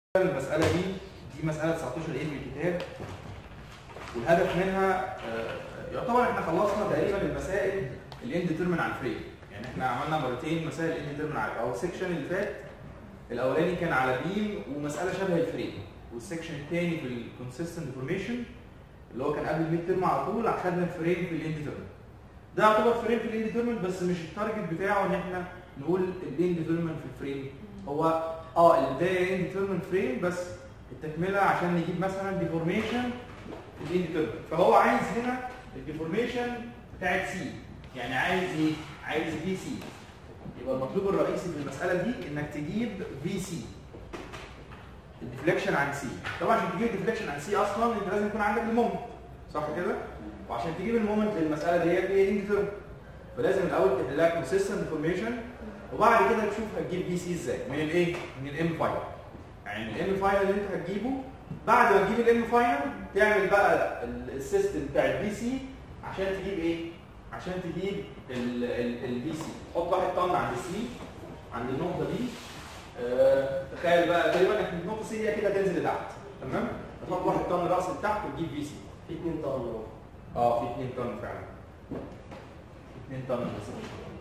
المسألة دي دي مسألة 19 ايه من الكتاب والهدف منها آه، يعتبر احنا خلصنا تقريبا المسائل الانديترمن على الفريم يعني احنا عملنا مرتين مسائل الانديترمن على او السكشن اللي فات الاولاني كان على بيم ومسألة شبه الفريم والسكشن الثاني في الكونسيستنت ديفورميشن اللي هو كان قبل الميد ترم على طول اخدنا الفريم في الانديترمن ده يعتبر فريم في الانديترمن بس مش التارجت بتاعه ان احنا نقول الانديترمن في الفريم هو اه ده انديترمن فريم بس التكمله عشان نجيب مثلا ديفورميشن الانديترمن فهو عايز هنا الديفورميشن بتاعت سي يعني عايز ايه؟ عايز في سي يبقى المطلوب الرئيسي في المساله دي انك تجيب في سي الديفليكشن عن سي طبعا عشان تجيب الديفليكشن عن سي اصلا انت لازم يكون عندك المومنت صح كده؟ وعشان تجيب المومنت للمساله دي هي انديترمن فلازم الاول تحلها كونسيستنت ديفورميشن وبعد كده تشوف هتجيب بي سي ازاي من الايه من الام فاينل يعني الام فاينل اللي انت هتجيبه بعد ما تجيب الام فاينل تعمل بقى السيستم بتاع البي سي عشان تجيب ايه عشان تجيب البي سي تحط واحد طن عند السي عند النقطه دي أه تخيل بقى تقريبا ان النقطه سي دي كده تنزل لتحت تمام تحط واحد طن راس لتحت وتجيب بي سي في 2 طن اه في 2 طن فعلا 2 طن بس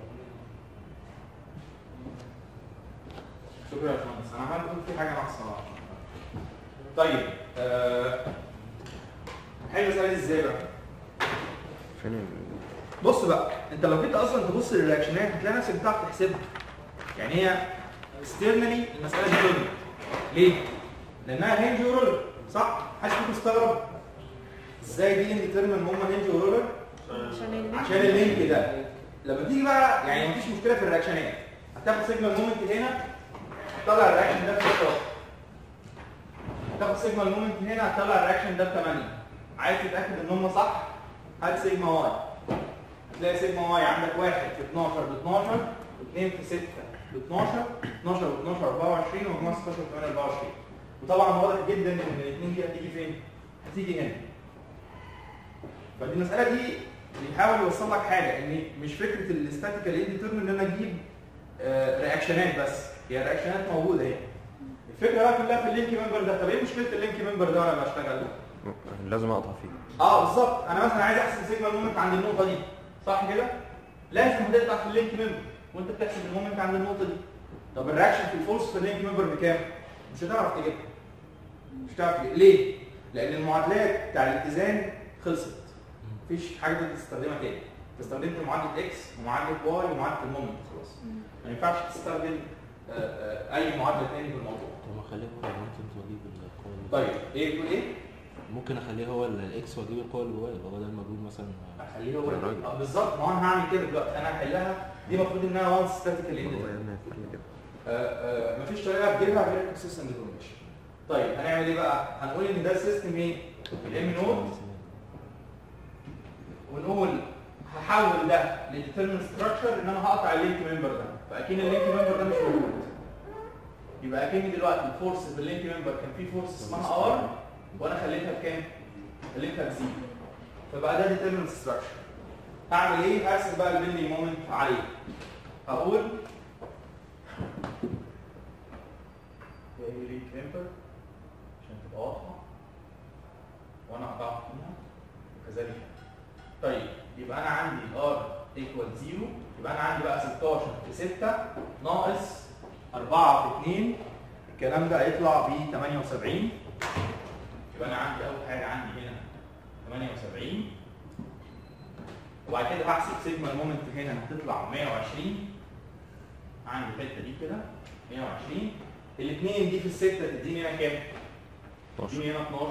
شكرا يا باشمهندس انا عمال اقول في حاجه ناقصه طيب آه، حل المساله دي ازاي بقى؟ فين ال... بص بقى انت لو جيت اصلا تبص للرياكشنات هتلاقي نفسك بتعرف تحسبها يعني هي اكسترنالي المساله دي كلها ليه؟ لانها هنج ورولر صح؟ حد فيكم استغرب ازاي دي انديترمن هم هنج ورولر؟ عشان اللينك عشان اللينك ده لما تيجي بقى يعني مفيش مشكله في الرياكشنات هتاخد سيجنال مومنت هنا هتطلع الرياكشن ده ب 16 هتاخد سيجنال مومنت هنا هتطلع الرياكشن ده ب 8 عايز تتاكد ان هم صح هات سيجما واي هتلاقي سيجما واي عندك واحد في 12 ب 12 واثنين في 6 ب 12 12 ب 12 24 ومجموع 16 ب 8 24 وطبعا واضح جدا ان الاثنين دي هتيجي فين؟ هتيجي هنا فدي المساله دي بيحاول يوصل لك حاجه ان مش فكره الاستاتيكال انديترمن ان انا اجيب آه، رياكشنات بس هي الرياكشنات موجوده اهي الفكره بقى كلها في اللينك ممبر ده طب ايه مشكله اللينك ممبر ده وانا بشتغل لازم اقطع فيه اه بالظبط انا مثلا عايز احسب سيجما المومنت عند النقطه دي صح كده لازم هتقطع في اللينك ممبر وانت بتحسب المومنت عند النقطه دي طب الرياكشن في الفورس في اللينك ممبر بكام مش هتعرف تجيبها مش هتعرف تجيبها ليه لان المعادلات بتاع الاتزان خلصت مفيش حاجه تقدر تستخدمها تاني استخدمت معادله اكس ومعادله واي ومعادله المومنت خلاص ما ينفعش تستخدم آه، آه، اي معادله تاني في الموضوع طب ما اخليه هو ممكن تجيب القوة اللي طيب ايه بتقول ايه ممكن اخليه هو ال- الاكس واجيب القوة اللي جواه يبقى بدل ما اجيب مثلا اخليه هو يا راجل. آه، بالظبط ما هو انا هعمل كده دلوقتي انا هحلها دي المفروض انها وان ستاتيكال هو انديترمنت يعني هيفكرني كده مفيش طريقه تجيبها غير السيستم ديفورميشن طيب هنعمل ايه بقى هنقول ان ده السيستم ايه الام نود ونقول هحول ده لديترمين ستراكشر ان انا هقطع اللينك ممبر ده فاكيد اللينك ممبر ده مش موجود يبقى اكيد دلوقتي الفورس في اللينك ممبر كان في فورس اسمها ار وانا خليتها بكام؟ خليتها بزيرو فبقى ده ديترمين ستراكشر هعمل ايه؟ هرسم بقى البيلدينج مومنت عليه هقول هي لينك ممبر عشان تبقى واضحه وانا قطعت فيها وكذلك طيب يبقى انا عندي ار ايكوال 0 يبقى انا عندي بقى 16 في 6 ناقص 4 في 2 الكلام ده هيطلع ب 78 يبقى انا عندي اول حاجه عندي هنا 78 وبعد كده هحسب سيجما المومنت هنا هتطلع 120 عندي الحته دي كده 120 الاثنين دي في السته تديني هنا كام؟ 12 تديني هنا 12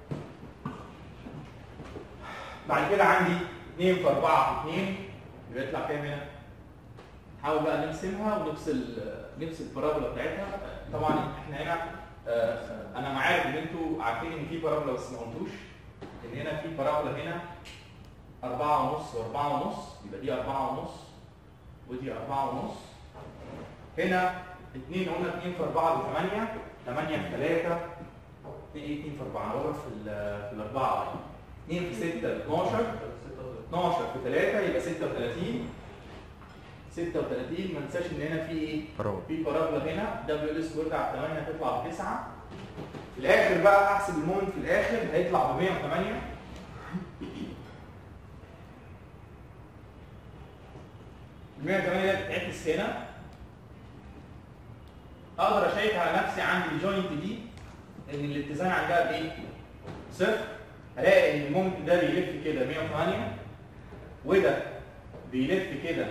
بعد كده عندي 2 في 4 في 2 يبقى يطلع كام هنا؟ نحاول بقى نرسمها ونفصل نفصل البارابولا بتاعتها طبعا احنا هنا آه، انا عارف ان انتوا عارفين ان في بارابولا بس ما قلتوش ان هنا في بارابولا هنا 4 ونص و4 ونص يبقى دي 4 ونص ودي 4 ونص هنا 2 قلنا 2 في 4 ب 8 8 في 3 2 ايه 2 في 4 انا بضرب في ال- في الاربعه 2 في 6 ب 12 12 في 3 يبقى 36 36 ما ننساش ان هنا في ايه؟ برافو في بارابولا هنا دبليو ال سكوير على 8 هتطلع ب 9 في الاخر بقى احسب المومنت في الاخر هيطلع ب 108 ال 108 ده بتتعكس هنا اقدر اشيك على نفسي عندي الجوينت دي ان الاتزان عندها بايه؟ صفر هلاقي ان المومنت ده بيلف كده 108 وده بيلف كده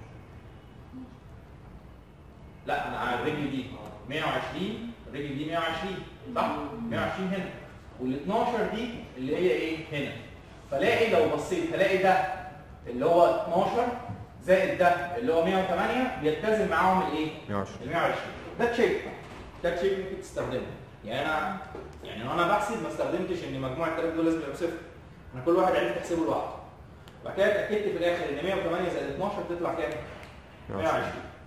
لا انا على الرجل دي 120 الرجل دي 120 صح 120 هنا وال 12 دي اللي هي ايه هنا فلاقي لو بصيت هلاقي ده اللي هو 12 زائد ده اللي هو 108 بيتزن معاهم الايه 120 ال 120 ده تشيك ده تشيك ممكن تستخدمه يعني انا يعني وانا بحسب ما استخدمتش ان مجموع الثلاث دول لازم يبقى بصفر انا كل واحد عرف يحسبه لوحده وبعد كده اتاكدت في الاخر ان 108 زائد 12 تطلع كام 120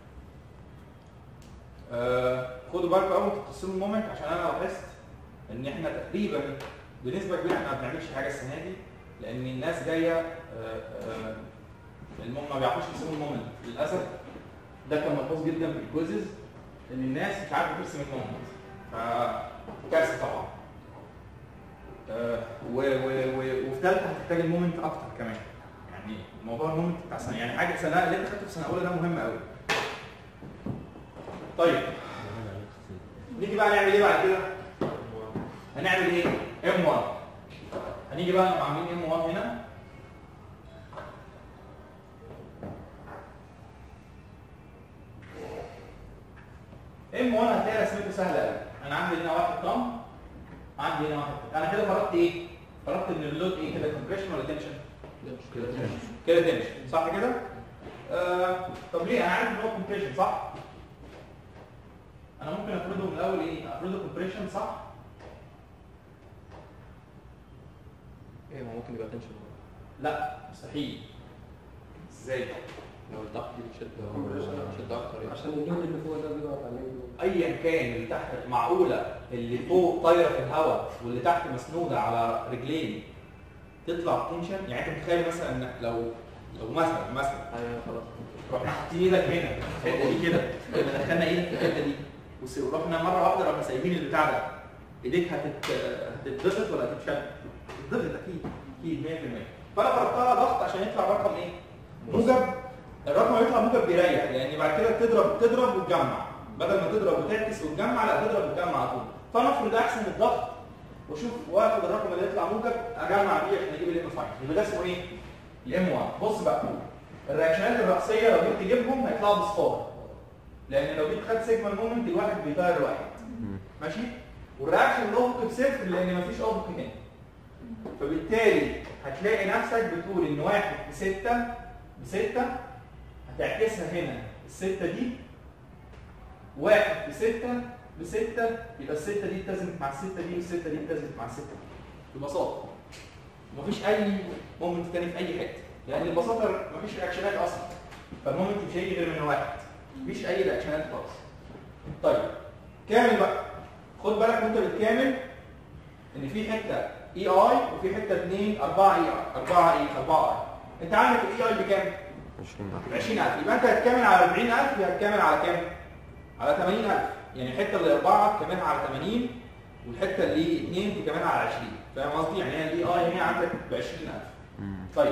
آه خدوا بالكم قوي انتوا بتقسموا المومنت عشان انا لاحظت ان احنا تقريبا بنسبه كبيره احنا ما بنعملش حاجه السنه دي لان الناس جايه آه آه المهم ما بيعرفوش يقسموا المومنت للاسف ده كان ملحوظ جدا في الكويزز ان الناس مش عارفه ترسم المومنت فكارثه طبعا آه و و و وفي ثالثه هتحتاج المومنت اكتر كمان يعني موضوع المومنت بتاع سنه يعني حاجه سنه اللي انت خدته في سنه اولى ده مهم قوي طيب نيجي بقى نعمل ايه بعد كده هنعمل ايه M1 هنيجي بقى نبقى عاملين M1 هنا M1 هتلاقي رسمته سهله قوي انا عندي هنا واحد طن عندي هنا واحد انا كده فرضت ايه فرضت ان اللود ايه كده كومبريشن ولا تنشن كده تنشن صح كده آه طب ليه انا عارف ان هو كومبريشن صح انا ممكن افرضه من الاول ايه افرضه كومبريشن صح ايه ما ممكن يبقى تنشن لا مستحيل ازاي لو الضغط دي بتشد بتشد اكتر يعني عشان اللود اللي فوق ده بيضغط عليه ايا كان اللي تحت معقوله اللي فوق طايره في الهواء واللي تحت مسنوده على رجلين تطلع تنشن يعني انت متخيل مثلا انك لو لو مثلا مثلا ايوه خلاص رحنا حاطين ايدك هنا في الحته دي كده كنا دخلنا ايدك في الحته دي وس- ورحنا مره واحده رحنا سايبين البتاع ده ايديك هتت هتتضغط ولا هتتشد؟ هتتضغط اكيد اكيد 100% فانا فرضتها ضغط عشان يطلع رقم ايه؟ موجب الرقم يطلع موجب بيريح لان بعد كده بتضرب تضرب وتجمع بدل ما تضرب وتعكس وتجمع لا تضرب وتجمع على طول فانا افرض احسن الضغط واشوف واخد الرقم اللي يطلع موجب اجمع بيه عشان اجيب الام فاين يبقى ده اسمه ايه؟ الام 1 بص بقى الرياكشنات الرأسية لو جيت تجيبهم هيطلعوا بصفار لأن لو جيت خدت سيجما المومنت الواحد بيطير الواحد ماشي؟ والرياكشن الأفقي بصفر لأن مفيش أفق هنا فبالتالي هتلاقي نفسك بتقول إن واحد بستة بستة هتعكسها هنا الستة دي واحد بستة بستة يبقى الستة دي اتزنت مع الستة دي والستة دي اتزنت مع الستة دي ببساطة مفيش أي مومنت تاني في أي حتة لان ببساطه مفيش رياكشنات اصلا فالمومنت مش هيجي غير من واحد مفيش اي رياكشنات خالص طيب كامل بقى خد بالك وانت بتكامل ان في حته اي اي وفي حته 2 4 اي اي 4 اي 4 اي انت عندك الاي اي بكام 20 ب 20000 يبقى انت هتكامل على 40000 يبقى هتكامل على كام على 80000 يعني الحته اللي 4 تكاملها على 80 والحته اللي 2 تكاملها على 20 فاهم قصدي يعني هي الاي اي هنا عندك ب 20000 طيب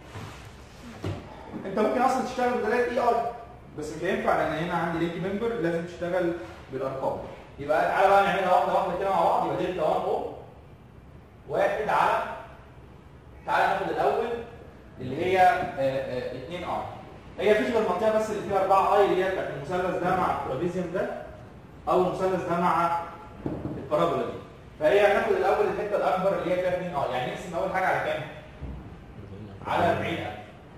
انت ممكن اصلا تشتغل بدلات اي اي بس مش هينفع لان هنا عندي لينك ممبر لازم تشتغل بالارقام يبقى تعالى بقى نعملها واحده واحده كده مع بعض يبقى دلتا 1 او واحد على تعالى ناخد الاول اللي هي 2 اي هي مفيش غير المنطقه بس اللي فيها 4 اي اللي هي بتاعت المثلث ده مع الترابيزيوم ده او المثلث ده مع البارابولا دي فهي هناخد الاول الحته الاكبر اللي هي فيها 2 اي يعني نقسم اول حاجه على كام؟ على 40000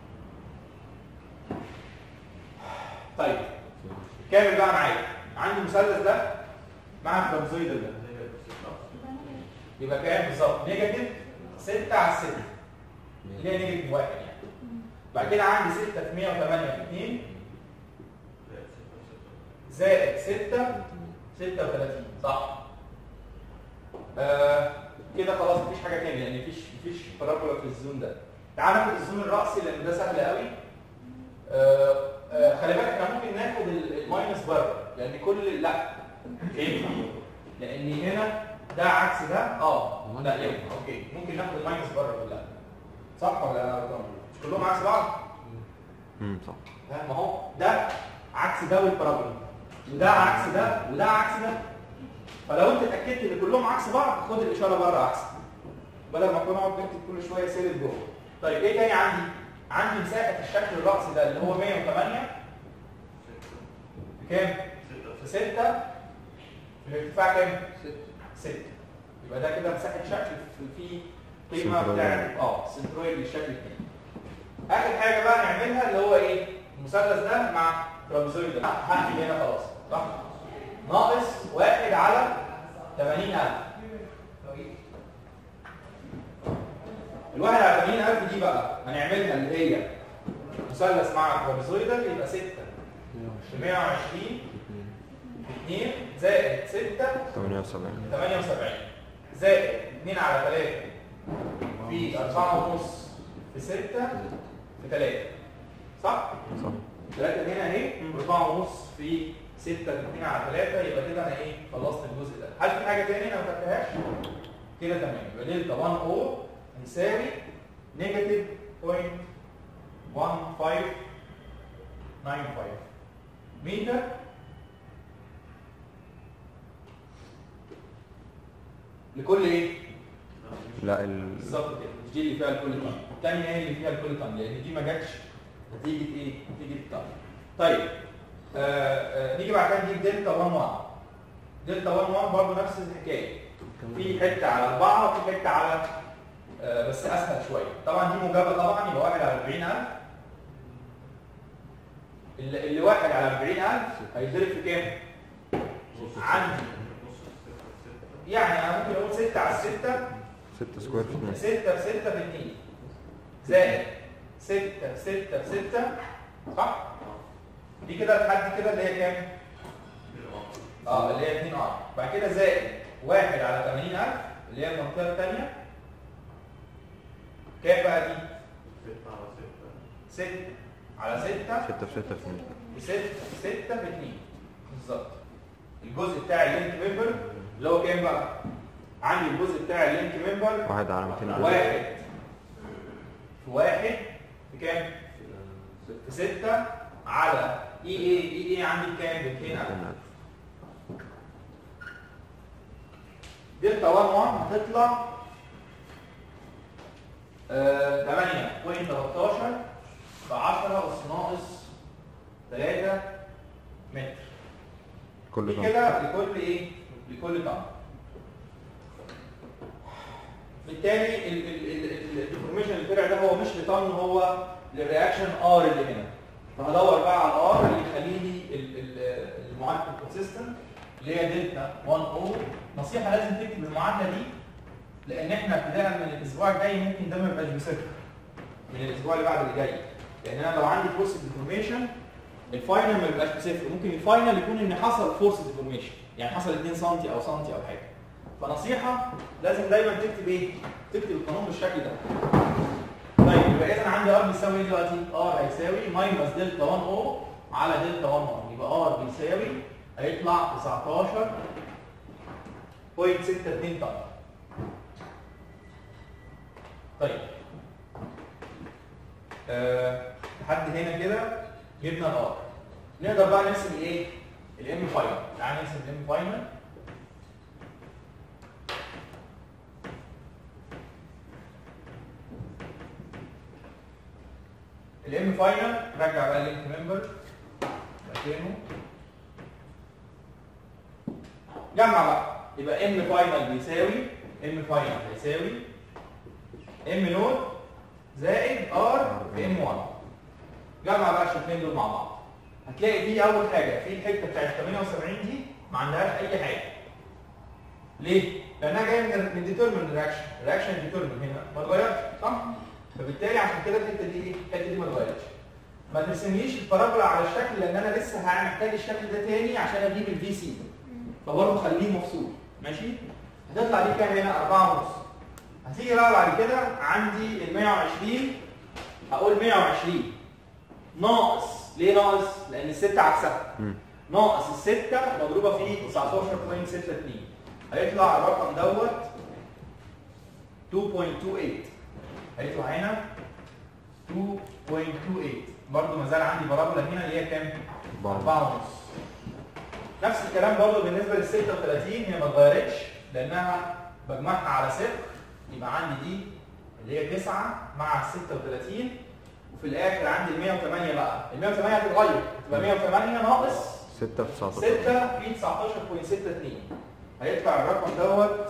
طيب كامل بقى معايا عندي المثلث ده مع الترابيزويد ده يبقى كام بالظبط نيجاتيف 6 على 6 اللي هي نيجاتيف 1 يعني بعد كده عندي 6 في 108 في 2 زائد 6 36 صح آه كده خلاص مفيش حاجه تاني لان مفيش مفيش بارابولا في الزون ده تعال ناخد الزون الرأسي لان ده سهل قوي آه آه، خلي بالك احنا ممكن ناخد ال- الماينس بره لان كل لا ينفع لان هنا ده عكس ده اه لا ينفع اوكي ممكن ناخد الماينس بره كلها صح ولا انا غلطان؟ مش كلهم عكس بعض؟ امم صح ها، ما هو ده عكس ده والبارابولا وده عكس ده وده عكس ده فلو انت اتاكدت ان كلهم عكس بعض خد الاشاره بره احسن بدل ما اكون اقعد نكتب كل شويه سالب جوه طيب ايه تاني عندي عندي مساحه الشكل الرأسي ده اللي هو 108 بكام في 6 في الارتفاع كام 6 يبقى ده كده مساحه شكل في في قيمه سنترويد. بتاعت اه سنترويد للشكل التاني اخر حاجه بقى نعملها اللي هو ايه المثلث ده مع ترابيزويد ده هقفل هنا خلاص صح ناقص واحد على 80000 الواحد على 80000 دي بقى هنعملها اللي هي مثلث مع ترابيزويدال يبقى 6 في 120 2 زائد 6 78 78 زائد 2 على 3 في 4 ونص في 6 في 3 صح؟ صح 3 هنا اهي 4 ونص في 6 في 2 على 3 يبقى كده انا ايه خلصت الجزء ده هل في حاجه ثانيه انا ما خدتهاش؟ كده تمام يبقى دلتا 1 او يساوي نيجاتيف 0.1595 متر لكل ايه؟ لا ال بالظبط كده مش دي اللي فيها الكل طن الثانيه هي اللي فيها الكل طن لان دي ما جاتش نتيجه ايه نتيجه طن طيب آه آه نيجي بعد كده نجيب دلتا 1 1 دلتا 1 1 برضه نفس الحكايه في حته على 4 وفي حته على آه بس اسهل شويه طبعا دي موجبه طبعا يبقى 1 على 40000 اللي, اللي 1 على 40000 هيتضرب في كام؟ عندي يعني انا ممكن اقول 6 على 6 6 سكوير في 2 6 في 6 في 2 زائد 6 في 6 في 6 صح؟ دي كده لحد كده اللي هي كام؟ اه اللي هي 2 ار بعد كده زائد 1 على 80000 اللي هي المنطقه الثانيه كام بقى دي؟ 6 على 6 6 في 6 في 2 في 6 في 6 في 2 بالظبط الجزء بتاع اللينك ممبر اللي هو كام بقى؟ عندي الجزء بتاع اللينك ممبر واحد على 200 واحد في واحد في كام؟ في ستة على اي اي اي اي عندي بكام؟ ب 200000 دلتا 1 1 هتطلع آه 8.13 ب 10 اس ناقص 3 متر كل دي ده كده لكل ايه؟ لكل طن. بالتالي الديفورميشن اللي طلع ده هو مش لطن هو للرياكشن ار اللي هنا. فهدور بقى على الار اللي يخلي لي ال- ال- المعادله الكونسيستنت اللي هي دلتا 1 او نصيحه لازم تكتب المعادله دي لان احنا ابتداء من الاسبوع الجاي ممكن ده ما يبقاش بصفر من الاسبوع اللي بعد اللي جاي لان انا لو عندي فورس ديفورميشن الفاينل ما يبقاش بصفر ممكن الفاينل يكون ان حصل فورس ديفورميشن يعني حصل 2 سم او سم او حاجه فنصيحه لازم دايما تكتب ايه تكتب القانون بالشكل ده طيب يبقى اذا عندي ار بيساوي ايه دلوقتي ار هيساوي ماينس دلتا 1 او على دلتا 1 1 يبقى ار بيساوي هيطلع 19.62 طن طيب أه لحد هنا كده جبنا الار نقدر بقى نرسم الايه الام فاينل تعال نرسم الام فاينل الام فاينل رجع بقى اللينك ممبر مكانه جمع بقى يبقى ام فاينل بيساوي ام فاينل هيساوي ام نود زائد ار في ام 1 جمع بقى الشكلين دول مع بعض هتلاقي دي اول حاجه في الحته بتاعت 78 دي ما عندهاش اي حاجه ليه؟ لانها جايه من من ديترمن رياكشن رياكشن ديترمن هنا ما اتغيرش صح؟ فبالتالي عشان كده الحته دي ايه؟ الحته دي ما اتغيرتش ما ترسمليش البارابولا على الشكل لان انا لسه هحتاج الشكل ده تاني عشان اجيب الفي سي فبرضه خليه مفصول ماشي؟ هتطلع دي كام هنا؟ 4 ونص هتيجي بقى بعد كده عندي ال 120 هقول 120 ناقص ليه ناقص؟ لان الستة عكسها مم. ناقص الستة مضروبة في 19.62 هيطلع الرقم دوت 2.28 هيطلع هنا 2.28 برضه ما زال عندي بارابولا هنا اللي هي كام؟ أربعة. أربعة ونص نفس الكلام برضه بالنسبة لل 36 هي ما اتغيرتش لأنها بجمعها على صفر يبقى عندي دي اللي هي 9 مع ال 36 وفي الآخر عندي ال 108 بقى ال 108 هتتغير تبقى 108 ناقص ستة في 6 19 في 19.62 هيطلع الرقم دوت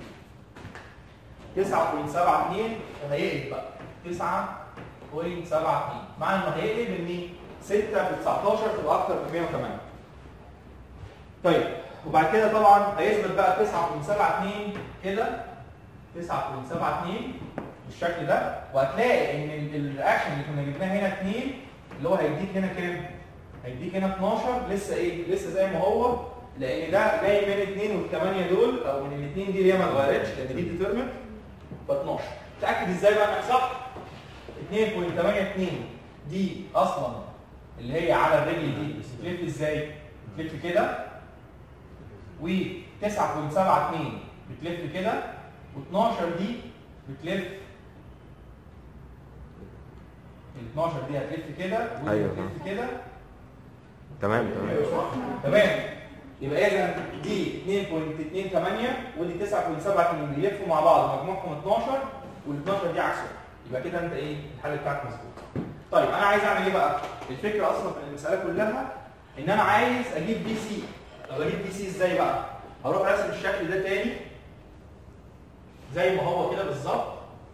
9.72 وهيقلب بقى 9.72 معنى انه هيقلب ان 6 في 19 تبقى اكتر من 108 طيب وبعد كده طبعا هيثبت بقى 9.72 كده 9.72 بالشكل ده وهتلاقي ان ال- الرياكشن اللي كنا جبناه هنا 2 اللي هو هيديك هنا كام؟ هيديك هنا 12 لسه ايه؟ لسه زي ما هو لان ده جاي من 2 وال8 دول او من الاثنين دي اللي هي ما اتغيرتش لان دي ديترمنت ف 12 تاكد ازاي بقى انك صح؟ 2.82 دي اصلا اللي هي على الرجل دي بتلف ازاي؟ بتلف كده و 9.72 بتلف كده و12 دي بتلف ال 12 دي هتلف كده ودي أيوة. هتلف كده تمام تمام تمام يبقى اذا دي 2.28 ودي 9.72 بيلفوا مع بعض مجموعهم 12 وال 12 دي عكسهم يبقى كده انت ايه الحل بتاعك مظبوط طيب انا عايز اعمل ايه بقى الفكره اصلا في المساله كلها ان انا عايز اجيب بي سي طب اجيب بي سي ازاي بقى هروح ارسم الشكل ده تاني زي ما هو كده بالظبط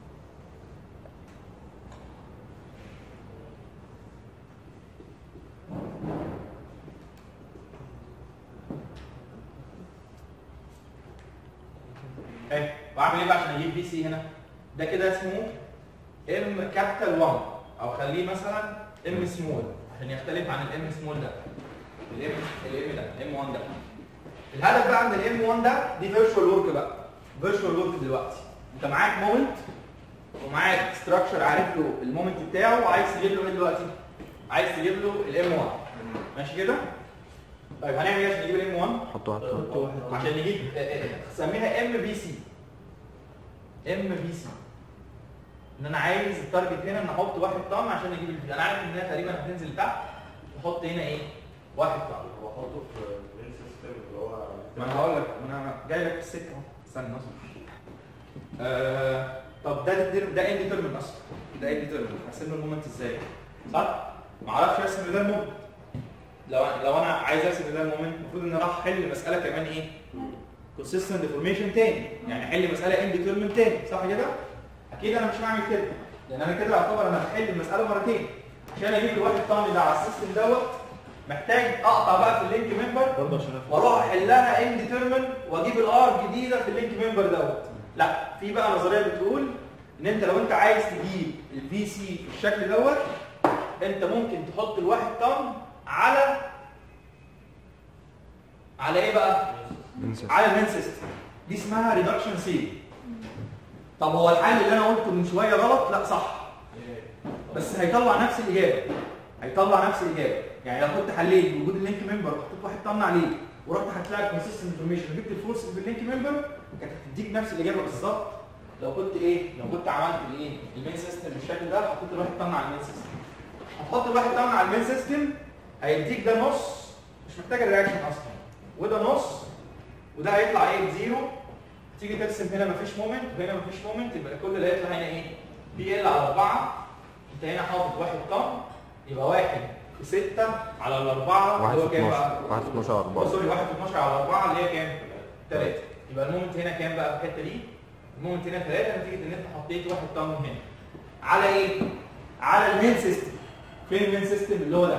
ايه واعمل ايه بقى عشان اجيب بي سي هنا ده كده اسمه ام كابيتال 1 او خليه مثلا ام سمول عشان يختلف عن الام سمول ده الام الام ده الام 1 ده الهدف بقى عند الام 1 ده دي فيرتشوال ورك بقى فيرتشوال ورك دلوقتي انت معاك مومنت ومعاك ستراكشر عارف له المومنت بتاعه وعايز تجيب له ايه دلوقتي عايز تجيب له الام 1 ماشي كده طيب هنعمل ايه عشان نجيب الام 1 حط واحد فوق. عشان نجيب آه، آه، سميها ام بي سي ام بي سي ان انا عايز التارجت هنا ان احط واحد طن عشان اجيب البي انا عارف ان هي تقريبا هتنزل تحت احط هنا ايه واحد طن هو حاطه في المين سيستم اللي هو ما انا هقول لك ما انا جاي لك في السكه اهو استنى اصبر آه طب ده ده ده ايه ديترمن اصلا ده ايه ديترمن هرسم له المومنت ازاي صح ما اعرفش ارسم ده المومنت لو لو انا عايز ارسم ده المومنت المفروض ان انا راح احل مساله كمان ايه كونسيستنت ديفورميشن تاني يعني احل مساله ان ديترمن تاني صح كده اكيد انا مش هعمل كده لان انا كده اعتبر انا بحل المساله مرتين عشان اجيب الواحد طن ده على السيستم دوت محتاج اقطع بقى في اللينك ممبر برضه عشان واروح احلها ان ديترمن واجيب الار جديده في اللينك ممبر دوت لا في بقى نظريه بتقول ان انت لو انت عايز تجيب الفي سي في الشكل دوت انت ممكن تحط الواحد طن على على ايه بقى انسى على المين سيستم دي اسمها ريدكشن سيل طب هو الحل اللي انا قلته من شويه غلط لا صح بس هيطلع نفس الاجابه هيطلع نفس الاجابه يعني لو كنت حليت بوجود اللينك ممبر وحطيت واحد طن عليه ورحت هتلاقي كونسيستنت انفورميشن وجبت الفورس في اللينك ممبر كانت هتديك نفس الاجابه بالظبط لو كنت ايه لو كنت عملت الايه المين سيستم بالشكل ده حطيت الواحد طن على المين سيستم هتحط الواحد طن على المين سيستم هيديك ده نص مش محتاج الرياكشن اصلا وده نص وده هيطلع ايه بزيرو تيجي ترسم هنا مفيش مومنت وهنا مفيش مومنت يبقى كل اللي هيطلع هنا ايه بي ال على 4 انت هنا حاطط واحد طن يبقى واحد في 6 على الأربعة واحد اللي في هو كام 12 بقى؟ واحد في 12 أو أربعة سوري واحد في 12 على 4 اللي هي كام؟ 3 يبقى المومنت هنا كام بقى في الحتة دي؟ المومنت هنا 3 نتيجة إن أنت حطيت واحد طن هنا على إيه؟ على المين سيستم فين المين سيستم اللي هو ده؟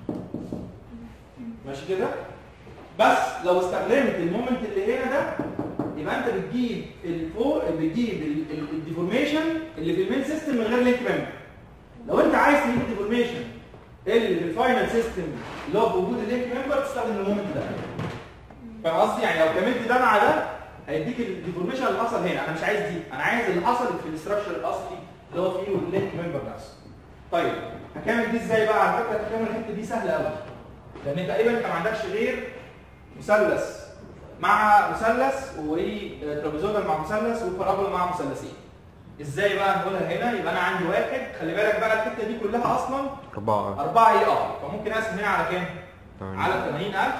ماشي كده؟ بس لو استخدمت المومنت اللي هنا ده يبقى انت بتجيب الفوق بتجيب ال- ال- الديفورميشن اللي في المين سيستم من غير لينك ممبر لو انت عايز تجيب الديفورميشن اللي في الفاينل سيستم اللي هو بوجود اللينك ممبر تستخدم المومنت ده فاهم قصدي يعني لو كملت ده مع ده هيديك الديفورميشن اللي حصل هنا انا مش عايز دي انا عايز اللي حصل في الاستراكشر الاصلي اللي هو فيه اللينك ممبر نفسه طيب هكمل دي ازاي بقى على فكره هكمل الحته دي سهله قوي لان تقريبا انت ما عندكش غير مثلث مع مثلث وترابيزويدال مع مثلث وبارابولا مع مثلثين ازاي بقى نقولها هنا يبقى انا عندي واحد خلي بالك بقى الحته دي كلها اصلا أربعة 4 اي ار فممكن اقسم هنا على كام؟ تمام. على 80000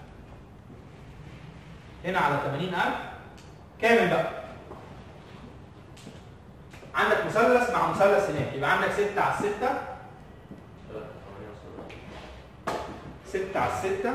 هنا على 80000 كامل بقى عندك مثلث مع مثلث هناك يبقى عندك 6 على 6 6 على 6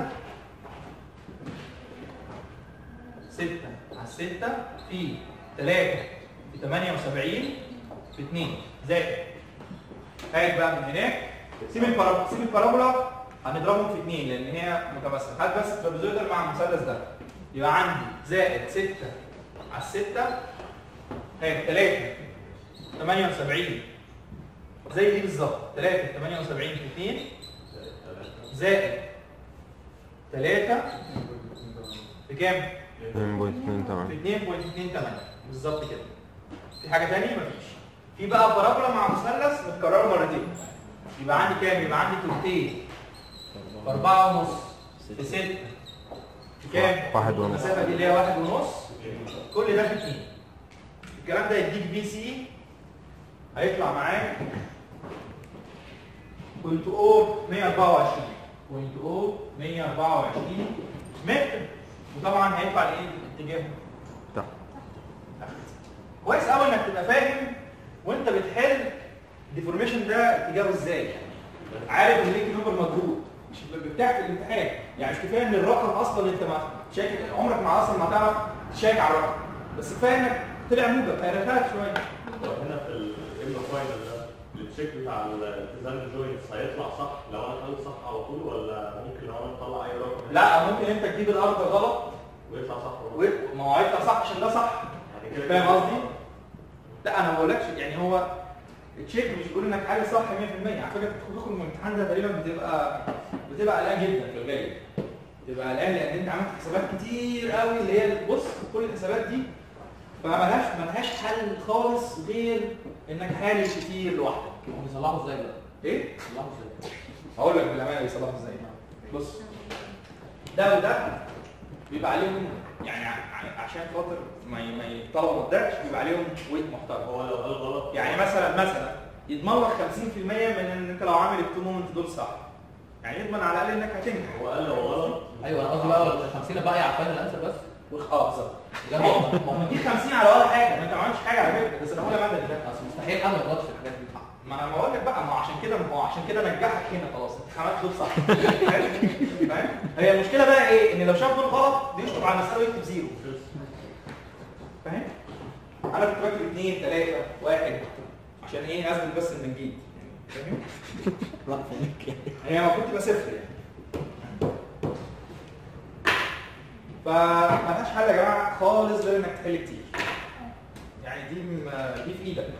6 على 6 في 3 في 78 في 2 زائد هات بقى من هناك سيب البارابولا سيب البارابولا هنضربهم في 2 لان هي متماثله هات بس الترابيزويدال مع المثلث ده يبقى عندي زائد 6 على 6 هات 3 78 زي دي بالظبط 3 78 في 2 زائد 3 في كام؟ 2.2 تمام في 2.28 بالظبط كده في حاجه ثانيه مفيش في بقى بارابولا مع مثلث متكرره مرتين يبقى عندي كام يبقى عندي تلتين في 4 ونص في 6 في كام واحد ونص. المسافه دي اللي هي واحد ونص كل ده في 2 الكلام ده يديك بي سي هيطلع معاك بوينت او 124 بوينت او 124 متر وطبعا هينفع لايه الاتجاه تحت كويس قوي انك تبقى فاهم وانت بتحل الديفورميشن ده اتجاهه ازاي يعني عارف ان ليك نمبر مجهود مش بتاعك في الامتحان يعني مش كفايه ان الرقم اصلا انت ما شايك عمرك ما اصلا ما تعرف تشيك على الرقم بس كفايه انك طلع موجب هيرفعك شويه طب هنا في الام فاينل ده التشيك بتاع الالتزام الجوينتس هيطلع صح لو انا حلل صح على طول ولا ممكن لو انا مطلع اي رقم هنا لا ممكن انت تجيب الارض غلط ويطلع صح و- ما هو هيطلع صح عشان ده صح يعني كده فاهم كده قصدي؟ لا انا ما بقولكش يعني هو التشيك مش بيقول انك حاجه صح 100% على فكره تدخل من الامتحان ده تقريبا بتبقى بتبقى قلقان جدا في الغالب تبقى قلقان لان انت عملت حسابات كتير قوي اللي هي بص كل الحسابات دي فمالهاش مالهاش حل خالص غير انك حالل كتير لوحدك هم بيصلحوا ازاي بقى؟ ايه؟ بيصلحوا ازاي؟ هقول لك بالامانه بيصلحوا ازاي بص ده وده بيبقى عليهم يعني ع- عشان خاطر ما ي- ما الطلبه ما تضيعش بيبقى عليهم ويت محترم هو لو قال غلط يعني مثلا مثلا يضمن لك 50% من ان انت لو عامل التو مومنت دول صح يعني يضمن على الاقل انك هتنجح هو قال لو غلط ايوه انا قصدي بقى ال 50 بقى عارفين الانسر بس وخ- اه بالظبط بجد ما هو والله. ما هو دي 50 على ولا حاجه ما انت ما عملتش حاجه على فكره بس انا هقول لك ده اصل مستحيل انا ما اغلطش في الحاجات دي ما انا بقول لك بقى ما هو عشان كده ما هو عشان كده نجحك هنا خلاص انت عملت دول صح فاهم هي المشكله بقى ايه ان لو شاف دول غلط بيشطب على المساله ويكتب زيرو فاهم انا كنت بكتب اثنين ثلاثه واحد عشان ايه اثبت بس ان جيت يعني فاهم هي المفروض تبقى صفر يعني فملهاش حل يا جماعه خالص غير انك تحل كتير يعني دي م- دي في ايدك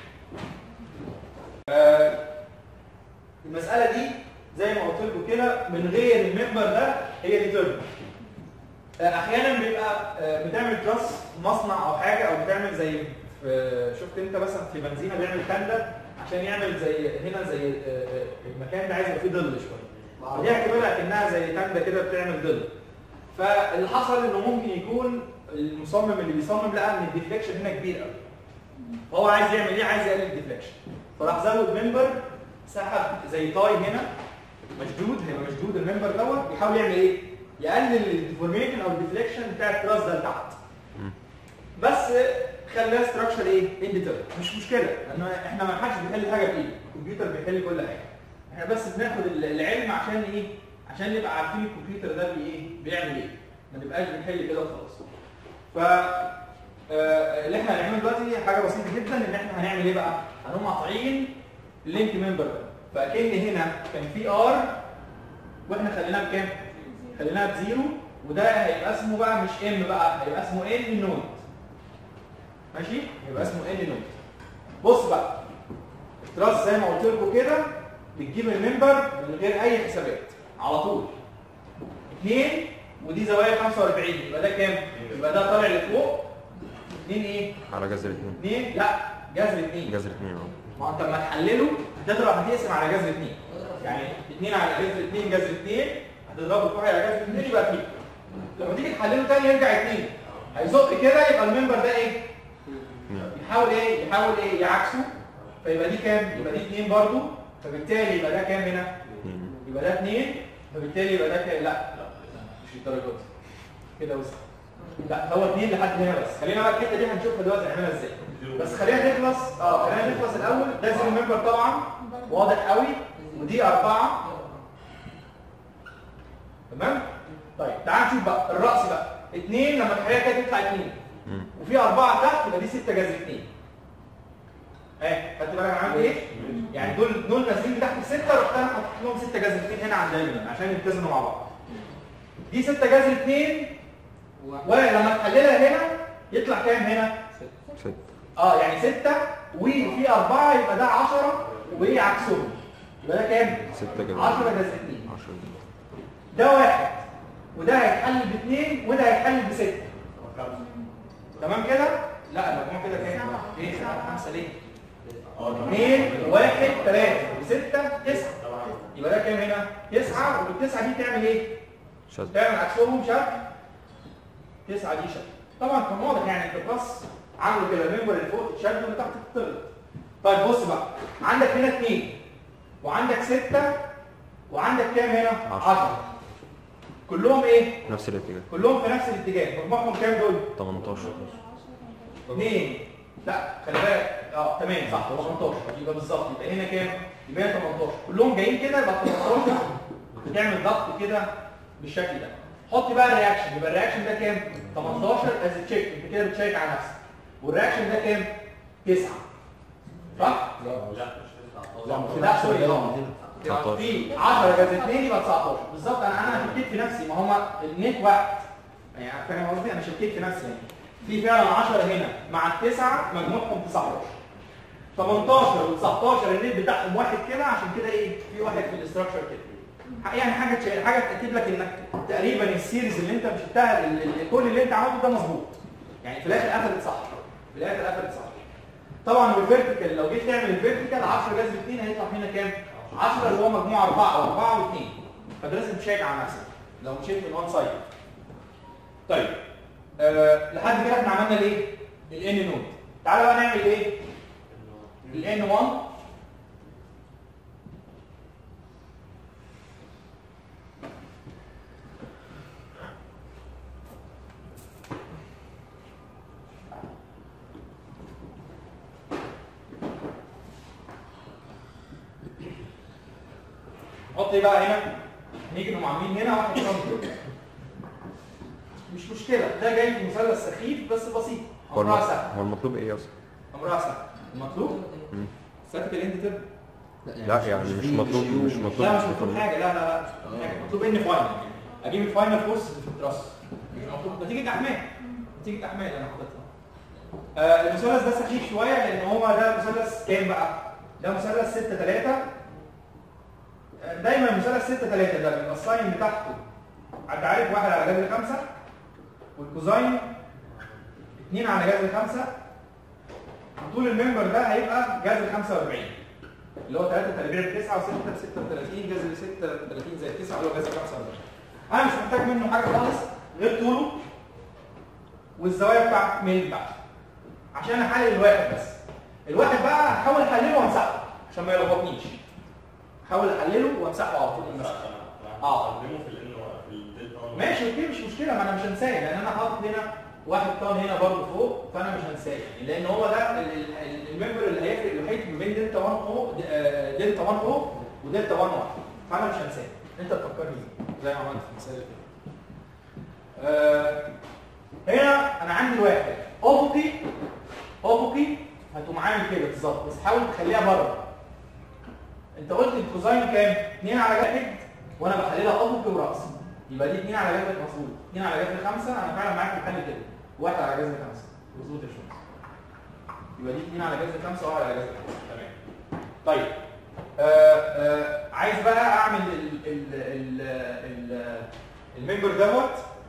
آه، المساله دي زي ما قلت لكم كده من غير المنبر ده هي دي تربو احيانا بيبقى آه، بتعمل تراس في مصنع او حاجه او بتعمل زي في شفت انت مثلا في بنزينه بيعمل كندا عشان يعمل زي هنا زي آه، آه، المكان ده عايز يبقى فيه ظل شويه دي اعتبرها كانها زي تنده كده بتعمل ظل فاللي حصل انه ممكن يكون المصمم اللي بيصمم لقى ان الديفليكشن هنا كبير قوي فهو عايز يعمل ايه عايز يقلل الديفليكشن فراح زود منبر سحب زي تاي هنا مشدود هيبقى مشدود المنبر دوت بيحاول يعمل ايه يقلل الديفورميشن او الديفليكشن بتاع التراس ده لتحت بس خلاه ستراكشر ايه انديتر مش مشكله لان احنا ما حدش بيحل حاجه بايده الكمبيوتر بيحل كل حاجه احنا بس بناخد ال- العلم عشان ايه عشان نبقى عارفين الكمبيوتر ده بي ايه بيعمل ايه ما نبقاش بنحل كده وخلاص ف آه، اللي احنا هنعمله دلوقتي حاجه بسيطه جدا ان احنا هنعمل ايه بقى هنقوم قاطعين اللينك ممبر ده فاكن هنا كان في ار واحنا خليناه بكام خليناها بزيرو وده هيبقى اسمه بقى مش ام بقى هيبقى اسمه ان نود ماشي يبقى اسمه ان نود بص بقى التراس زي ما قلت لكم كده بتجيب المنبر من غير اي حسابات على طول اثنين ودي زوايا 45 يبقى ده كام يبقى ده طالع لفوق اثنين ايه على جذر اتنين اثنين لا جذر اثنين جذر اتنين اه ما انت لما تحلله هتضرب هتقسم على جذر 2 يعني 2 على جذر 2 جذر 2 هتضربه في واحد على جذر 2 يبقى 2 لما تيجي تحلله تاني يرجع 2 هيزق كده يبقى الممبر ده ايه؟ يحاول ايه؟ يحاول ايه؟ يعكسه فيبقى دي كام؟ يبقى دي 2 برضه فبالتالي يبقى ده كام هنا؟ يبقى ده 2 فبالتالي يبقى ده كام؟ لا لا مش الدرجات دي كده وصل لا هو 2 لحد هنا بس خلينا بقى الحته دي هنشوفها دلوقتي نعملها ازاي بس خلينا نخلص اه خلينا نخلص الاول ده زيرو ممبر طبعا واضح قوي ودي أربعة تمام طيب تعال نشوف بقى الرأس بقى اتنين لما تحريها كده تطلع اتنين مم. وفي أربعة تحت يبقى دي ستة جذر اتنين ايه خدت بالك انا عملت ايه؟ يعني دول دول نازلين تحت الستة رحت انا حطيت لهم ستة جذر اتنين هنا على الدايمنال عشان يتزنوا مع بعض دي ستة جذر اتنين ولما تحللها هنا يطلع كام هنا؟ ست اه يعني ستة وفي أربعة يبقى ده 10 وإيه عكسهم يبقى ده كام؟ ستة كده 10 جذر 2 عشرة ده واحد وده هيتحل باثنين وده هيتحل بستة تمام كده؟ لا المجموع كده كام؟ ايه سبعة خمسة ليه؟ اثنين واحد ثلاثة وستة تسعة يبقى ده كام هنا؟ تسعة والتسعة دي تعمل ايه؟ شد تعمل عكسهم شكل تسعة دي شكل طبعا كان واضح يعني الكلاس عامله كده الممبر اللي فوق تشد واللي تحت تطرد طيب بص بقى عندك هنا اثنين وعندك ستة وعندك كام هنا؟ عشرة. 10 كلهم ايه؟ نفس الاتجاه كلهم في نفس الاتجاه مجموعهم كام دول؟ 18 اثنين لا خلي بالك اه تمام صح 18 يبقى بالظبط يبقى هنا كام؟ يبقى هنا 18 كلهم جايين كده يبقى 18 بتعمل ضغط كده بالشكل ده حط بقى الرياكشن يبقى الرياكشن ده كام؟ 18 از تشيك انت كده بتشيك على نفسك والرياكشن ده كام؟ 9 صح؟ لا سوري اه يبقى 19. في 10 جذر 2 يبقى 19 بالظبط انا انا شكيت في نفسي ما هما النت واحد يعني فاهم قصدي انا شكيت في نفسي يعني في فعلا 10 هنا مع التسعه مجموعهم 19 18 و 19 النت بتاعهم واحد كده عشان كده ايه في واحد في الاستراكشر كده يعني حاجه تش- حاجه تاكد لك انك تقريبا السيريز اللي انت مشيتها ال- ال- كل اللي انت عملته ده مظبوط يعني في الاخر قفلت صح في الاخر قفلت صح طبعا والفيرتيكال لو جيت تعمل الفيرتيكال 10 جذر 2 هيطلع هنا كام 10 اللي هو مجموع 4 و4 و2 فده لازم تشيك على نفسك لو مشيت من وان سايد طيب أه لحد كده احنا عملنا الايه الان نود تعالى بقى نعمل ايه الان 1 حط ايه بقى هنا نيجي نقوم عاملين هنا واحد سم مش مشكله ده جاي في مثلث سخيف بس بسيط هو امرها الم- سهل هو المطلوب ايه اصلا؟ امرها سهل المطلوب مم. ساكت الاند ترم لا يعني مش مطلوب مش مطلوب لا مش مطلوب حاجه لا لا لا حاجة. مطلوب ان فاينل اجيب الفاينل فورس في التراس مش مطلوب نتيجه احمال نتيجه احمال انا حاططها آه المثلث ده سخيف شويه لان هو ده مثلث كام بقى ده مثلث 6 3 دايما مثلث 6 3 ده بيبقى الساين بتاعته انت عارف واحد على جذر 5 والكوزاين 2 على جذر 5 طول الممبر ده هيبقى جذر 45 اللي هو 3 تربيع 9 و6 ب 36 جذر 36 زائد 9 اللي هو جذر 45 انا مش محتاج منه حاجه خالص غير طوله والزوايا بتاعت ميل بتاعته عشان احلل الواحد بس الواحد بقى هحاول احلله وامسحه عشان ما يلخبطنيش احاول احلله وامسحه على طول المسح اه استخدمه في الان في الديد نون. ماشي اوكي مش مشكله ما انا مش هنساه لان انا حاطط هنا واحد طن هنا برضه فوق فانا مش هنساه يعني لان هو ده ال- ال- ال- الممبر اللي هيفرق الوحيد ما بين دلتا 1 او د- آه، دلتا 1 او ودلتا 1 1 فانا مش هنساه انت تفكرني بيه زي ما عملت في المثال اللي فات. آه، هنا انا عندي الواحد افقي افقي هتقوم عامل كده بالظبط بس حاول تخليها بره انت قلت الكوزاين كام 2 على جذر وانا بحللها افقي وراسي يبقى دي 2 على جذر مظبوط 2 على جذر 5 انا فعلا معاك الحل كده 1 على جذر 5 مظبوط يا شباب يبقى دي 2 على جذر 5 و1 على جذر 5 تمام طيب آه آه عايز بقى اعمل ال ال ال ال الممبر دوت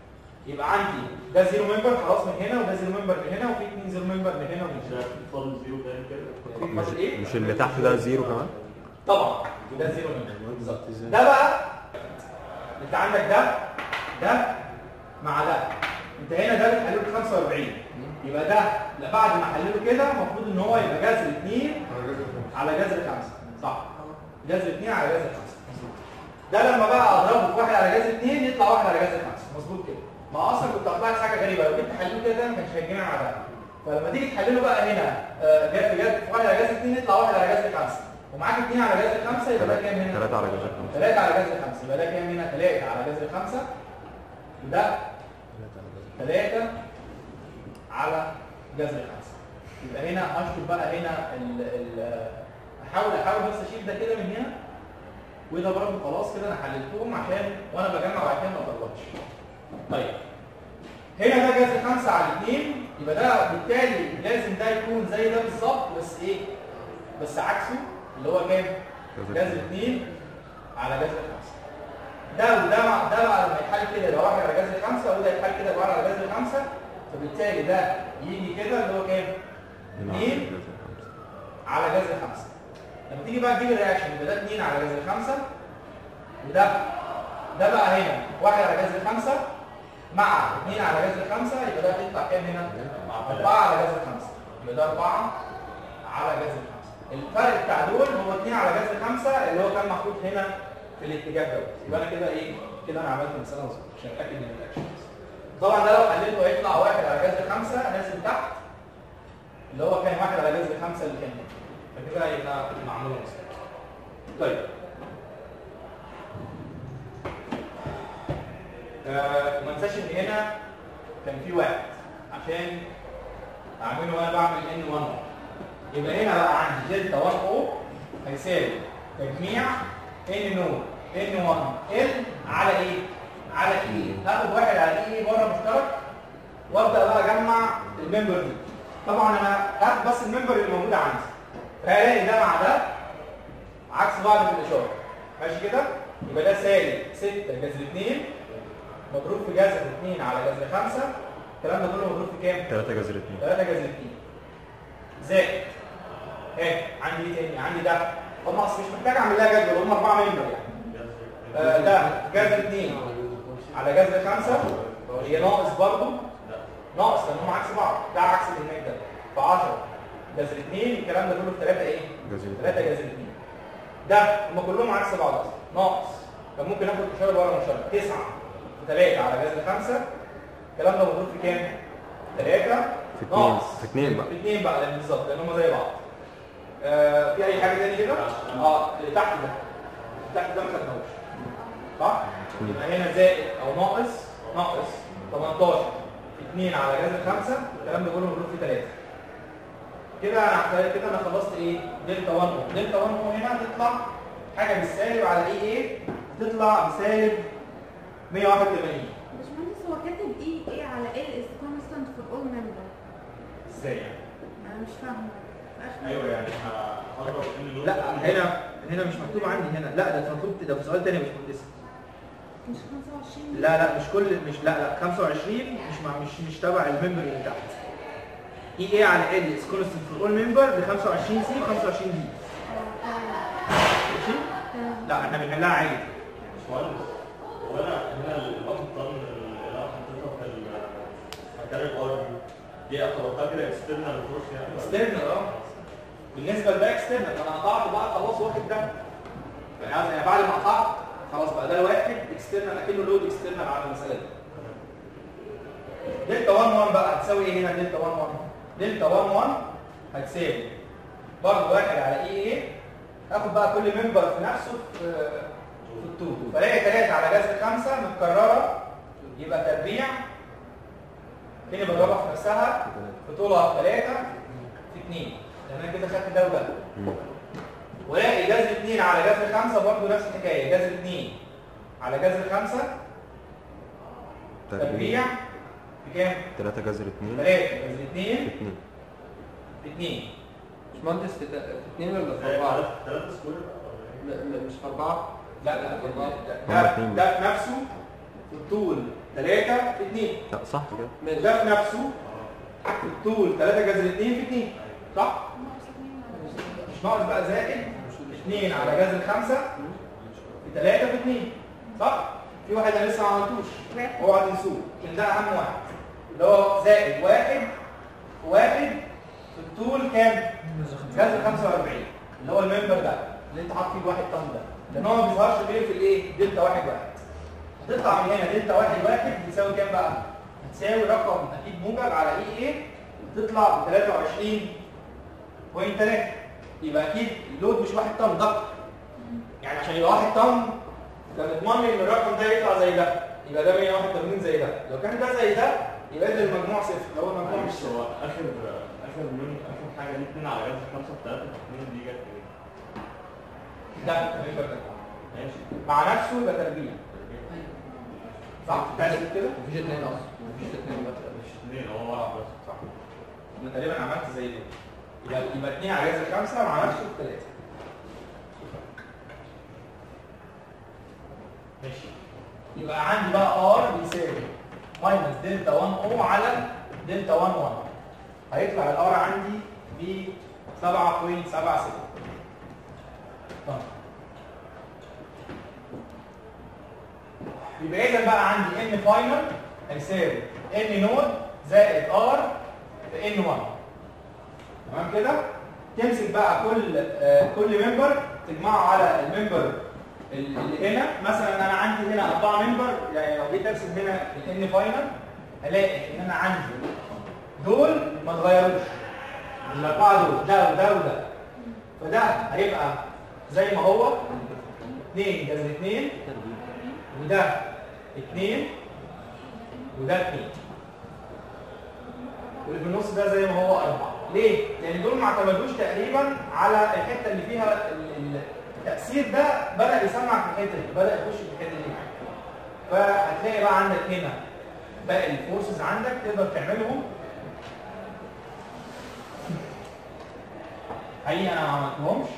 يبقى عندي ده زيرو ممبر خلاص من هنا وده زيرو ممبر من هنا وفي اثنين زيرو ممبر من هنا ومن مش هنا فاضل زيرو تاني كده في مش, فاضل ايه؟ مش اللي تحت ده زيرو كمان طبعا ده زيرو ممبر بالظبط ده بقى انت عندك ده ده مع ده انت هنا ده بتحلله ب 45 يبقى ده لا بعد ما احلله كده المفروض ان هو يبقى جذر 2 على جذر 5 صح جذر 2 على جذر 5 ده لما بقى اضربه في واحد على جذر 2 يطلع واحد على جذر 5 مظبوط كده ما اصلا كنت هطلع لك حاجه غريبه لو جيت تحلله كده ده ما كانش هيتجمع مع ده فلما تيجي تحلله بقى هنا آه، جذر جذر في واحد على جذر 2 يطلع واحد على جذر 5 ومعاك 2 على جذر 5 يبقى ده كام هنا؟ 3 على جذر 5 3 على جذر 5 يبقى ده كام هنا 3 على جذر 5 وده 3 على جذر 5 يبقى هنا هشطب بقى هنا ال ال احاول احاول بس اشيل ده كده من هنا وده برضه خلاص كده انا حللتهم عشان وانا بجمع بعد كده ما اغلطش طيب هنا ده جذر 5 على 2 يبقى ده بالتالي لازم ده يكون زي ده بالظبط بس ايه بس عكسه اللي هو كام جذر 2 على جذر 5 ده وده مع ده بقى لما يتحل كده يبقى واحد على جذر 5 وده يتحل كده يبقى واحد على جذر 5 فبالتالي ده يجي كده اللي هو كام؟ هنا على اتنين. جذر 5 على جذر 5 لما تيجي بقى تجيب الرياكشن يبقى ده 2 على جذر 5 وده ده بقى هنا 1 على جذر 5 مع 2 على جذر 5 يبقى ده هيطلع كام هنا؟ 4 على جذر 5 يبقى ده 4 على جذر 5 الفرق بتاع دول هو 2 على جذر 5 اللي هو كان محطوط هنا في الاتجاه دوت يبقى انا كده ايه؟ كده انا عملت مساله مظبوط عشان اتاكد من الاكشن طبعا ده لو حليته هيطلع 1 على جذر 5 نازل تحت اللي هو كان 1 على جذر 5 اللي كان هنا فكده يبقى معمول مظبوط طيب آه ما انساش ان هنا كان في واحد عشان اعمله وانا بعمل ان 1 يبقى هنا بقى عندي دلتا 1 او هيساوي تجميع ان نو ان 1 ال على ايه؟ على اي هاخد واحد على اي بره مشترك وابدا بقى اجمع الممبر دي طبعا انا هاخد بس الممبر اللي موجود عندي فهلاقي ده مع ده عكس بعض في الاشاره ماشي كده يبقى ده سالب 6 جذر 2 مضروب في جذر 2 على جذر 5 الكلام ده كله مضروب في كام 3 جذر 2 3 جذر 2 زائد ايه عندي ايه تاني عندي ده طب اصل مش محتاج اعمل لها جدول هم اربعه ممبر يعني آه ده جذر 2 على جذر 5 هي ناقص برضه ناقص لان هم عكس بعض ده عكس اللي هناك ده ف 10 جذر 2 الكلام ده كله في 3 ايه جذر 3 جذر 2 ده هم كلهم عكس بعض اصلا ناقص طب ممكن اخد اشاره ورا اشاره 9 في 3 على جذر 5 الكلام ده مضروب في كام 3 في 2 في 2 بقى في 2 بقى لان بالظبط لان هم زي بعض آه في اي حاجه تاني كده اه اللي تحت ده اللي تحت ده ما خدناهوش صح يبقى هنا زائد او ناقص ناقص 18 في 2 على جذر 5 الكلام ده كله مضروب في 3 كده انا كده انا خلصت ايه دلتا 1 او دلتا 1 او هنا هتطلع حاجه بالسالب على اي ايه هتطلع بسالب 181 باشمهندس هو كاتب ايه ايه على ال is constant for all member ازاي يعني انا مش فاهمه في آخر- ايوه يعني هضرب ان لا هنا هنا مش مكتوب عندي هنا لا ده مكتوب ده في سؤال تاني مش مهندس مش 25 لا لا مش كل مش لا لا 25 مش مع مش مش تبع الممبر اللي تحت اي اي على ال از كونستنت فور اول ممبر ب 25 سي 25 دي آه، تمام. ماشي تمام. لا احنا بنحلها عادي مش مهندس هو انا هنا الوقت طن اللي انا حطيتها في ال- مكان الار دي اعتبرتها كده اكسترنال فورس يعني ولا؟ اكسترنال اه بالنسبه لده اكسترنال انا قطعت بقى خلاص واخد ده يعني عايز- يعني بعد ما قطعت خلاص بقى ده الواحد اكسترنال اكنه لود اكسترنال على المساله دي دلتا 1 1 بقى هتساوي ايه هنا دلتا 1 1 دلتا 1 1 هتساوي برضه واحد على اي ايه اخد بقى كل ممبر في نفسه في في الطول فلاقي 3 على جذر 5 متكرره يبقى تربيع تاني بضربها في نفسها في طولها 3 في 2 لان انا كده خدت ده وده مم. ولاقي جذر 2 على جذر 5 برضه نفس الحكايه جذر 2 على جذر 5 تربيع في كام؟ 3 جذر 2 3 جذر 2 في 2 في 2 باشمهندس في تا- في اثنين ولا في زي أربعة؟ ثلاثة ثلاثة سكوير ولا إيه؟ لا لا مش في أربعة لا لا أربعة. ده, هما اتنين ده في نفسه في الطول 3 في 2 لا صح كده ماشي ده في نفسه الطول 3 جذر 2 في 2 صح؟ مش ناقص بقى زائد 2 على جذر 5 في 3 في 2 صح؟ في واحد انا لسه ما عملتوش واحد. اوعى تنسوه عشان ده اهم واحد اللي هو زائد واحد واحد في الطول كام؟ جذر 45 اللي هو الممبر ده اللي انت حاطط فيه الواحد طن ده لان هو ما بيظهرش غير في الايه؟ دلتا واحد واحد هتطلع من هنا دلتا واحد واحد بتساوي كام بقى؟ هتساوي رقم اكيد موجب على اي ايه تطلع ب 23.3 يبقى اكيد اللود مش واحد طن ضغط يعني عشان يبقى واحد طن كان اضمن لي ان الرقم ده يطلع زي ده يبقى ده 181 زي ده لو كان ده زي ده يبقى ده المجموع صفر لو هو المجموع مش معلش صفر هو اخر اخر من اخر حاجه دي 2 على جذر 5 في 3 في 2 دي جت ايه؟ ده يبقى ده. ماشي مع نفسه يبقى تربيع صح؟ تحسب كده؟ مفيش اتنين اصلا مفيش اتنين بقى مش 2 هو واحد بس صح انا تقريبا عملت زي ده يبقى يبقى 2 على جذر 5 مع نفسه 3 ماشي يبقى عندي بقى ار بيساوي ماينس دلتا 1 او على دلتا 1 1 هيطلع الار عندي ب 7.76 طب يبقى اذا بقى عندي ان فاينل هيساوي ان نود زائد ار في ان 1 تمام كده تمسك بقى كل آه كل ممبر تجمعه على الممبر اللي هنا مثلا انا عندي هنا اربعه ممبر يعني لو جيت ارسم هنا الان فاينل هلاقي ان انا عندي دول ما اتغيروش الاربعه دول ده وده وده فده هيبقى زي ما هو 2 جذر 2 وده 2 وده 2 واللي في النص ده زي ما هو 4 ليه؟ لان دول ما اعتمدوش تقريبا على الحته اللي فيها ال- ال- التاثير ده بدا يسمع في الحته دي بدا يخش في الحته دي فهتلاقي بقى عندك هنا باقي الفورسز عندك تقدر تعملهم حقيقي انا ما عملتهمش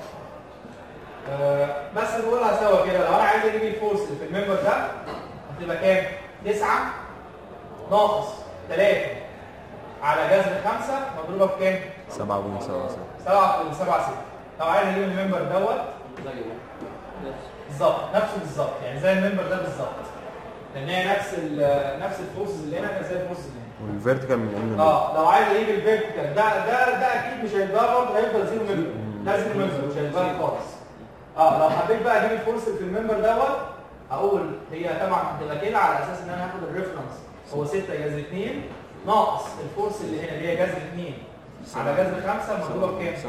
آه، بس نقولها سوا كده لو انا عايز اجيب الفورس اللي في الممبر ده هتبقى كام؟ 9 ناقص 3 على جذر 5 مضروبه في كام؟ 7.77 7.76 لو عايز اجيب الممبر دوت زيه نفس بالظبط نفسه بالظبط يعني زي الممبر ده بالظبط لان هي نفس ال- نفس الفورسز اللي هنا كانت زي الفورسز اللي هنا والفيرتيكال من ان اه لو عايز اجيب الفيرتيكال ده ده ده اكيد مش هيتغير برضه هيفضل زيرو ممبر ده زيرو ممبر مش هيتغير خالص اه لو حبيت بقى اجيب الفورس اللي في الممبر دوت هقول هي طبعا هتبقى كده على اساس ان انا هاخد الريفرنس هو 6 جذر 2 ناقص الفورس اللي هنا اللي هي جذر 2 على جذر 5 مضروبه بكام؟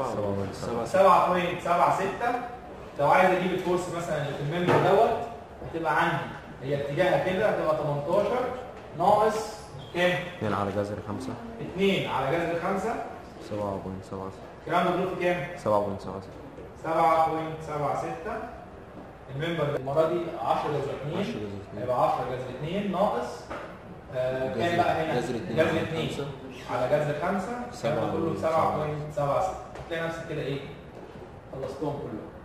7.77 7.76 لو عايز اجيب الفورس مثلا اللي في الممبر دوت هتبقى عندي هي اتجاهها كده هتبقى 18 ناقص كام؟ 2 على جذر 5 2 على جذر 5 7.77 الكلام مضروب في كام؟ 7.77 7.76 الممبر ده المره دي 10 جذر 2 هيبقى 10 جذر 2 ناقص آه كام بقى هنا؟ جذر اتنين جذر على 2 خمسة. على جذر 5 سبعة كله وسبعة. 7.76 هتلاقي نفسك كده ايه؟ خلصتهم كلهم